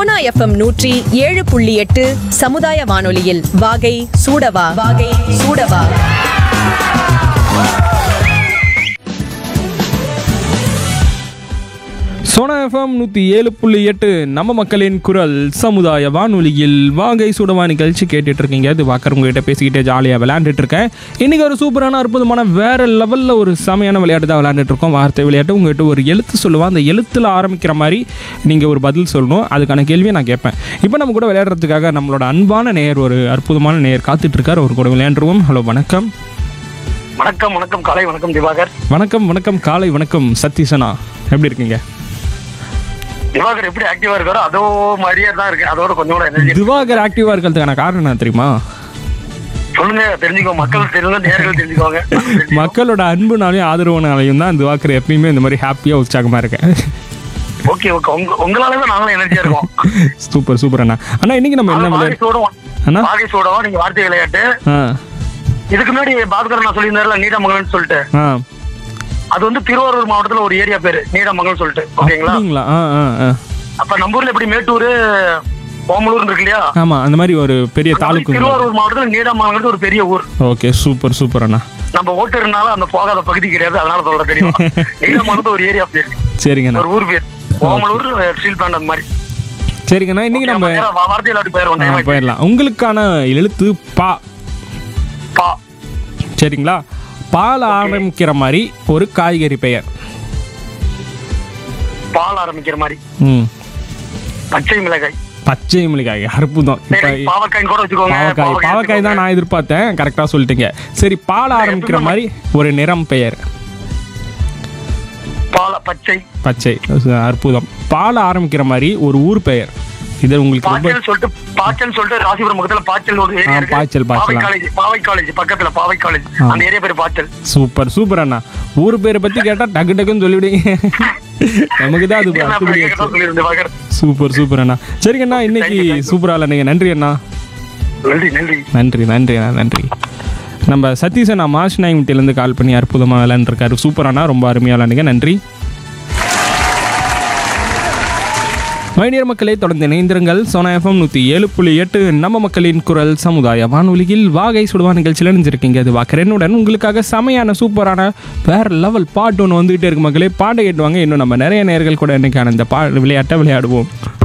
Sona FM நூற்றி ஏழு புள்ளி எட்டு சமுதாய வானொலியில் வாகை சூடவா வாகை சூடவா சோனா எஃப்எம் நூற்றி ஏழு புள்ளி எட்டு நம்ம மக்களின் குரல் சமுதாய வானொலியில் வாகை சுடவா நிகழ்ச்சி கேட்டுட்டு இருக்கீங்க இது வாக்கர் உங்ககிட்ட பேசிக்கிட்டே ஜாலியாக விளையாண்டுட்டு இருக்கேன் இன்னைக்கு ஒரு சூப்பரான அற்புதமான வேற லெவலில் ஒரு செமையான விளையாட்டு தான் விளையாண்டுட்டு இருக்கோம் வார்த்தை விளையாட்டு உங்ககிட்ட ஒரு எழுத்து சொல்லுவான் அந்த எழுத்தில் ஆரம்பிக்கிற மாதிரி நீங்கள் ஒரு பதில் சொல்லணும் அதுக்கான கேள்வியை நான் கேட்பேன் இப்போ நம்ம கூட விளையாடுறதுக்காக நம்மளோட அன்பான நேயர் ஒரு அற்புதமான நேயர் காத்துட்டு இருக்கார் அவர் கூட விளையாண்டுருவோம் ஹலோ வணக்கம் வணக்கம் வணக்கம் காலை வணக்கம் திவாகர் வணக்கம் வணக்கம் காலை வணக்கம் சதீஷனா எப்படி இருக்கீங்க திவாகர் எப்படி ஆக்டிவா இருக்காரோ அதோ மாதிரியே தான் இருக்கு அதோட கொஞ்சம் கூட எனர்ஜி திவாகர் ஆக்டிவாக இருக்கிறதுக்கான காரணம் என்ன தெரியுமா சொல்லுங்க தெரிஞ்சுக்கோ மக்கள் தெரியுங்க நேர்கள் தெரிஞ்சுக்கோங்க மக்களோட அன்புனாலையும் ஆதரவுனாலையும் தான் திவாகர் எப்பயுமே இந்த மாதிரி ஹாப்பியாக உற்சாகமாக இருக்கேன் ஓகே ஓகே உங்க உங்களால தான் நாங்களும் எனர்ஜியா இருக்கோம் சூப்பர் சூப்பர் அண்ணா அண்ணா இன்னைக்கு நம்ம என்ன விளையாட்டு வாகை அண்ணா? சோடம் வாகை சோடம் நீங்க வார்த்தை விளையாட்டு ஆ இதுக்கு முன்னாடி பாஸ்கர் நான் சொல்லியிருந்தாருல நீடாமங்கலம்னு சொல்லிட்டு ஆ அது வந்து திருவாரூர் மாவட்டத்துல ஒரு ஏரியா பேரு நீடாமங்கலம் சொல்லிட்டு ஓகேங்களா அப்படிங்களா ஆ ஆ ஆ அப்ப நம்ம ஊர்ல எப்படி மேட்டூர் ஓமலூர் இருக்கு இல்லையா ஆமாம் அந்த மாதிரி ஒரு பெரிய தாலுக்கு திருவாரூர் மாவட்டத்துல நீடாமங்கலம் ஒரு பெரிய ஊர் ஓகே சூப்பர் சூப்பர் அண்ணா நம்ம ஓட்டுறதுனால அந்த போகாத பகுதி கிடையாது அதனால சொல்ல தெரியும் நீடாமங்கலத்து ஒரு ஏரியா பேரு சரிங்கண்ணா ஒரு ஊர் பேர் ஓமலூர் ஸ்டீல் பிளான்ட் அந்த மாதிரி சரிங்கண்ணா இன்னைக்கு நம்ம நேரா வா- வார்த்தை விளையாட்டு போயிடுவோம் ஆ, time ஆயிடுச்சு. போயிடலாம் உங்களுக்கான எழுத்து பா பா சரிங்களா பால் ஆரம்பிக்கிற மாதிரி ஒரு காய்கறி பெயர் பால் ஆரம்பிக்கிற மாதிரி ம் பச்சை மிளகாய் பச்சை மிளகாய் அற்புதம் இப்போ சரி பாவக்காய் கூட வச்சுக்கோங்க பாவக்காய் பாவக்காய் தான் நான் எதிர்பார்த்தேன் கரெக்டாக சொல்லிட்டீங்க சரி பால் ஆரம்பிக்கிற மாதிரி ஒரு நிறம் பெயர் பால பச்சை பச்சை அற்புதம் பால் ஆரம்பிக்கிற மாதிரி ஒரு ஊர் பெயர் இது உங்களுக்கு ரொம்ப பாச்சல் சொல்லிட்டு பாச்சல் சொல்லிட்டு ராசிபுரம் பக்கத்துல பாச்சல் ஒரு ஏரியா ஆ, இருக்கு பாச்சல், பாச்சல். பாவை காலேஜ் பாவை காலேஜ் பக்கத்துல பாவை காலேஜ் அந்த ஏரியா பேரு பாச்சல் சூப்பர் சூப்பர் அண்ணா ஊர் பேரை பற்றி கேட்டால் டக்கு டக்குன்னு சொல்லிவிடுங்க நமக்கு தான் அது நான் அத்துப்படி கேட்க தான் சொல்லியிருந்தேன் பாக்கர் சூப்பர் சூப்பர் அண்ணா சரிங்க அண்ணா இன்னைக்கு சூப்பரா இல்லைங்க நன்றி அண்ணா நன்றி நன்றி நன்றி நன்றி அண்ணா நன்றி நம்ம சதீஷ் அண்ணா மாஷ் நாயம்ட்டிலேருந்து கால் பண்ணி அற்புதமாக விளையாண்டுருக்காரு சூப்பர் அண்ணா ரொம்ப அருமையாக விளையாண்டுங்க நன்றி மைடியர் மக்களே தொடர்ந்து இணைந்திருங்கள் சோனா எஃப்எம் நூற்றி ஏழு புள்ளி எட்டு நம்ம மக்களின் குரல் சமுதாய வானொலியில் வாகை சுடுவா நிகழ்ச்சியில் இணைஞ்சிருக்கீங்க அது வாக்கரனுடன் உங்களுக்காக செமையான சூப்பரான வேற லெவல் பாட்டு ஒன்று வந்துகிட்டே இருக்கு மக்களே பாட்டை கேட்டுவாங்க இன்னும் நம்ம நிறைய நேர்கள் கூட இன்னைக்கான இந்த பா விளையாட்டை விளையாடுவோம்